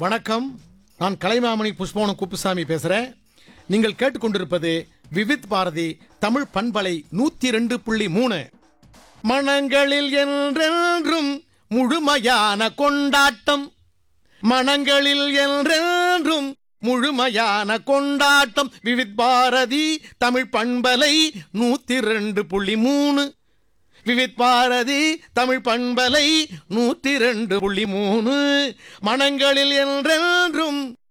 வணக்கம் நான் கலைமாமணி புஷ்பவனம் குப்புசாமி பேசுகிறேன் நீங்கள் கேட்டுக்கொண்டிருப்பது விவித் பாரதி தமிழ் பண்பலை நூற்றி ரெண்டு புள்ளி மூணு மனங்களில் என்றென்றும் முழுமையான கொண்டாட்டம் மனங்களில் என்றென்றும் முழுமையான கொண்டாட்டம் விவித் பாரதி தமிழ் பண்பலை நூற்றி ரெண்டு புள்ளி மூணு விவித் பாரதி தமிழ் பண்பலை நூற்றி ரெண்டு புள்ளி மூணு மனங்களில் என்றென்றும்